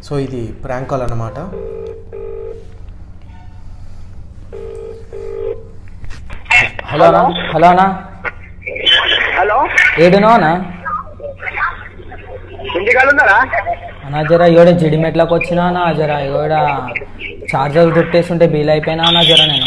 So ఇది prank call అన్నమాట hello అన్నా హలో అన్నా హలో ఏడునో అన్నా ఇంటికాడ ఉన్నారా అన్నా జర ఇగోడ జిడిమెట్లకు వచ్చినా అన్నా జర ఇగోడ చార్జర్ చుట్టేస్తుంటే బీల్ అయిపోయినా అన్నా జర నేను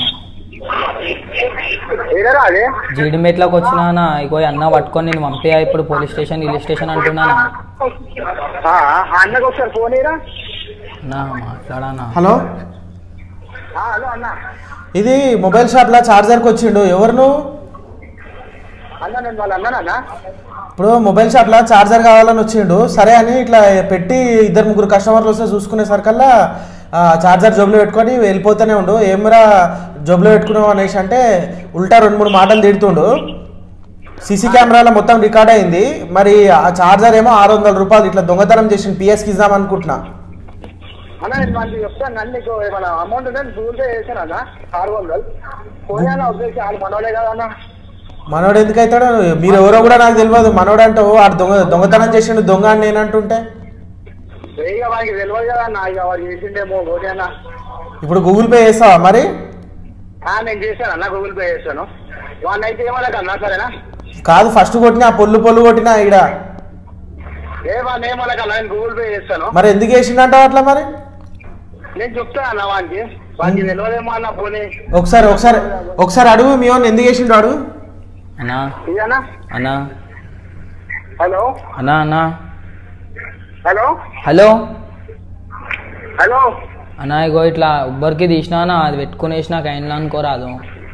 ఏదరా అది జీడిమెట్లకు వచ్చినా అన్నా ఇగో ఈ అన్న పట్టుకొని నేను పంపేయా ఇప్పుడు పోలీస్ స్టేషన్ హిల్ స్టేషన్ అంటున్నానా ఆ, ఆ అన్నకు ఒకసారి ఫోన్ ఇరా అన్నా మాట్లాడానా హలో హలో అన్న ఇది మొబైల్ షాప్లో చార్జర్కి వచ్చిండు ఎవరు నువ్వు అన్న నేను వాళ్ళు అన్నానన్నా ఇప్పుడు మొబైల్ షాప్లో చార్జర్ కావాలని వచ్చిండు సరే అని ఇట్లా పెట్టి ఇద్దరు ముగ్గురు కస్టమర్లు వస్తే చూసుకునే సరికల్లా ఆ, చార్జర్ జోబులో పెట్టుకొని వెళ్ళిపోతూనే ఉండు ఏమరా జోబులో పెట్టుకున్నావు అనేసి అంటే ఉల్టా రెండు మూడు మాటలు తిడుతుండు సీసీ కెమెరాలో మొత్తం రికార్డ్ అయింది మరి ఆ చార్జర్ ఏమో ఆరు వందల రూపాయలు ఇట్లా దొంగతనం చేసి పిఎస్కి ఇద్దాం అనుకుంటున్నా అన్న నేను వాళ్ళకి చెప్తాను నన్ను నీకు ఏమైనా అమౌంట్ ఉంటే గూగుల్ పే చేశాను అన్న ఆరు వందలు ఫోన్ అన్న ఉద్దేశం వాళ్ళు మనోడే కదా అన్న మనోడు ఎందుకు అవుతాడు మీరు ఎవరో కూడా నాకు తెలియదు మనోడు అంటే ఓ ఆడు దొంగ దొంగతనం చేసిండు దొంగ అని నేనంటుంటే ఇక వాడికి తెలియదు కదా అన్న ఇక వాడు చేసిండేమో ఓకే అన్న ఇప్పుడు గూగుల్ పే చేస్తావా మరి ఆ, నేను చేశాను అన్న గూగుల్ పే చేశాను వాడిని అయితే ఏమన్నా అన్న సరేనా కాదు ఫస్ట్ కొట్టినా పొల్లు పొల్లు కొట్టినా ఈడ ఏ వాడిని ఏమన్నా కన్నా నేను గూగుల్ పే చేస్తాను మరి ఎందుకు వేసిండంటావు అట్లా మరి నేను చెప్తాను అన్న వానికి వానికి తెలియదేమో అన్న పోనీ ఒకసారి ఒకసారి ఒకసారి అడుగు మీ వాడిని ఎందుకు వేసిండు అడుగు అన్నా ఇదన్నా అన్నా హలో అన్నా అన్నా హలో హలో హలో అన్నా ఇగో ఇట్లా ఉబ్బర్కి తీసినా అన్నా అది పెట్టుకునేసిన కైన్లో అనుకోరాదు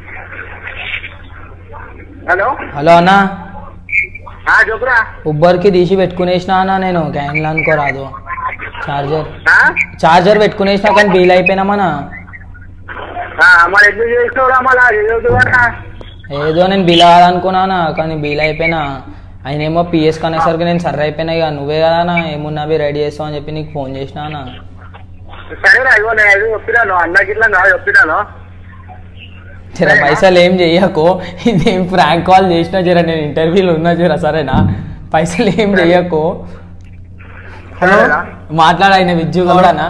హలో హలో అన్నా ఆ, చెప్పురా ఉబ్బర్కి తీసి పెట్టుకునేసిన అన్నా నేను క్యాన్లో అనుకోరాదు చార్జర్ ఆ? చార్జర్ పెట్టుకునేసిన కానీ బీల్ అయిపోయినామన్నా ఆ, మరి ఎందుకు చేసినవురా మళ్ళా ఏదో అన్నా ఏదో నేను బిల్ అవ్వాలనుకున్నానా కానీ బిల్ అయిపోయినా ఆయన ఏమో పిఎస్ కనేసరికి నేను సర్ర అయిపోయినా ఇక నువ్వే కదా ఏమున్నావి రెడీ చేస్తావు అని చెప్పి నీకు ఫోన్ చేసినానా సరేరా ఇగో నేను అది చెప్పినాను అన్నకి ఇట్లా నా చెప్పినాను జర పైసలు ఏం చెయ్యకు ఇదేం ఫ్రాంక్ కాల్ చేసినా జర నేను ఇంటర్వ్యూలో ఉన్నా జర సరేనా పైసలు ఏం చెయ్యకు హలో మాట్లాడాయన విద్యు కూడానా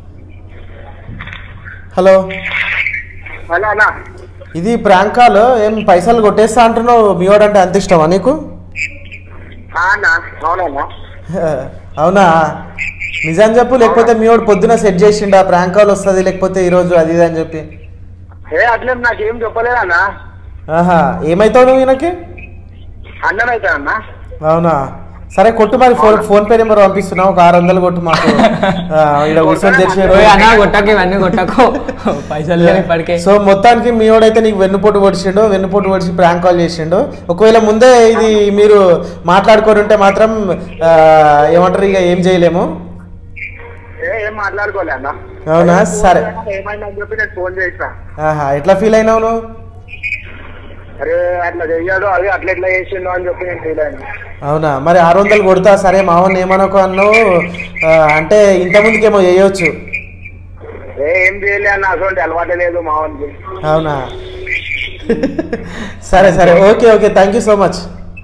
హలో హలో అన్న ఇది ప్రాంక్ కాల్ ఏం పైసలు కొట్టేస్తా అంటున్నావు మీ వాడంటే అంత ఇష్టమా నీకు ఆ, అన్న అవునన్నా అవునా నిజం చెప్పు లేకపోతే మీ వాడు పొద్దున సెట్ చేసిండా ప్రాంక్ కాల్ వస్తుంది లేకపోతే ఈరోజు అది ఇది అని చెప్పి ఏ అట్లే నాకేం చెప్పలేదన్న ఆహా ఏమైతావు నువ్వు ఈయనకి అన్నమైతే అన్న అవునా సరే కొట్టు మరి ఫోన్ ఫోన్ పే నెంబర్ పంపిస్తున్నావు ఒక ఆరు వందలు కొట్టు మాకు ఆ, ఈడ కూర్చొని తెచ్చి ఓయ్ అన్నా కొట్టకు ఇవన్నీ కొట్టకు పైసలు లేవు ఇప్పటికే సో మొత్తానికి మీ వాడైతే నీకు వెన్నుపోటు పొడిచిండు వెన్నుపోటు పొడిచి ప్రాంక్ కాల్ చేసిండు ఒకవేళ ముందే ఇది మీరు మాట్లాడుకొని ఉంటే మాత్రం ఆ, ఏమంటారు ఇక ఏం చేయలేము ఏ ఏం మాట్లాడుకోలే అన్న అవునా? సరే. ఏమైందని చెప్పి నేను ఫోన్ చేసిన ఆహా ఎట్లా ఫీల్ అయినావు నువ్వు అరే అట్లా చెయ్యాడు అది అట్లా ఎట్లా చేసిండు అని చెప్పి నేను ఫీల్ అయినా అవునా మరి ఆరు వందలు కొడతా సరే మావన్ ఏమనుకో అన్నావు ఆ, అంటే ఇంతకుముందుకేమో చేయొచ్చు ఏ ఏం చేయలే అన్న అటువంటి అలవాటే లేదు మా వానికి అవునా సరే సరే okay okay thank you so much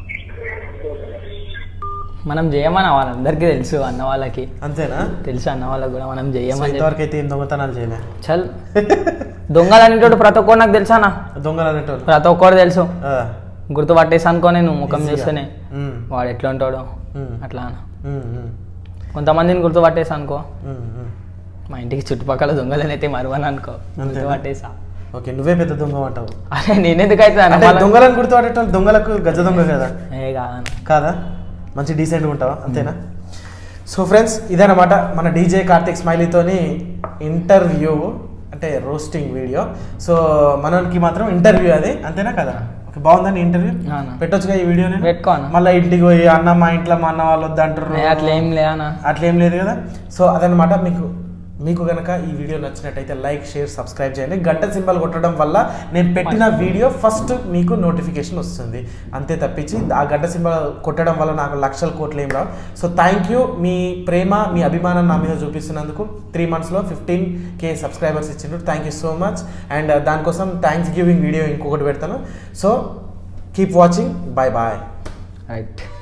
మనం చేయమని వాళ్ళందరికీ తెలుసు అన్న వాళ్ళకి అంతేనా తెలుసు అన్న వాళ్ళకి కూడా మనం సో చేయమని చెప్పి. ఇంతవరకు అయితే ఏం దొంగతనాలు చేయలే చల్ దొంగలు అనేటోడు ప్రతి ఒక్కరు నాకు తెలుసా అన్న దొంగలు అనేటోళ్ళు ప్రతి ఒక్కరు తెలుసు ఆ, గుర్తు పట్టేసి అనుకో నేను ముఖం Easy గా. చూస్తేనే ఉమ్, వాడు ఎట్లా ఉంటాడు ఉమ్, అట్లా అన్న. ఉమ్, ఉమ్, కొంతమందిని గుర్తు పట్టేసి అనుకో ఉమ్, ఉమ్. మా ఇంటికి చుట్టుపక్కల దొంగలనైతే మరవని అనుకో గుర్తు అంతేనా? పట్టేసా ఓకే నువ్వే పెద్ద దొంగ అంటావు అరే నేనెందుకు అయితే అన్న అంటే వాళ్ళ- దొంగలను గుర్తుపడేటోళ్ళు దొంగలకు గజ దొంగ కదా ఏ కాదన్న కాదా మంచి డీసెంట్గా ఉంటావా అంతేనా సో ఫ్రెండ్స్ ఇదన్నమాట మన డీజే కార్తిక్ స్మైలీతోని ఇంటర్వ్యూ అంటే రోస్టింగ్ వీడియో సో మనకి మాత్రం ఇంటర్వ్యూ అది అంతేనా కదా ఓకే బాగుందని ఇంటర్వ్యూ అవునా. పెట్టొచ్చుగా ఈ వీడియోని పెట్టుకో అన్న. మళ్ళీ ఇంటికి పోయి అన్న మా ఇంట్లో మా అన్న వాళ్ళు వద్దంటారు ఏ అట్లా ఏం లే అన్న అట్లేం లేదు కదా సో అదనమాట మీకు మీకు కనుక ఈ వీడియో నచ్చినట్టయితే లైక్ షేర్ సబ్స్క్రైబ్ చేయండి గంట సింబల్ కొట్టడం వల్ల నేను పెట్టిన వీడియో ఫస్ట్ మీకు నోటిఫికేషన్ వస్తుంది అంతే తప్పించి ఆ గంట సింబల్ కొట్టడం వల్ల నాకు లక్షల కోట్లు ఏం రావు సో థ్యాంక్ యూ మీ ప్రేమ మీ అభిమానం నా మీద చూపిస్తున్నందుకు త్రీ మంత్స్లో ఫిఫ్టీన్ కే సబ్స్క్రైబర్స్ ఇచ్చిండ్రు thank you so much and దానికోసం థ్యాంక్స్ గివింగ్ వీడియో ఇంకొకటి పెడతాను so keep watching bye bye right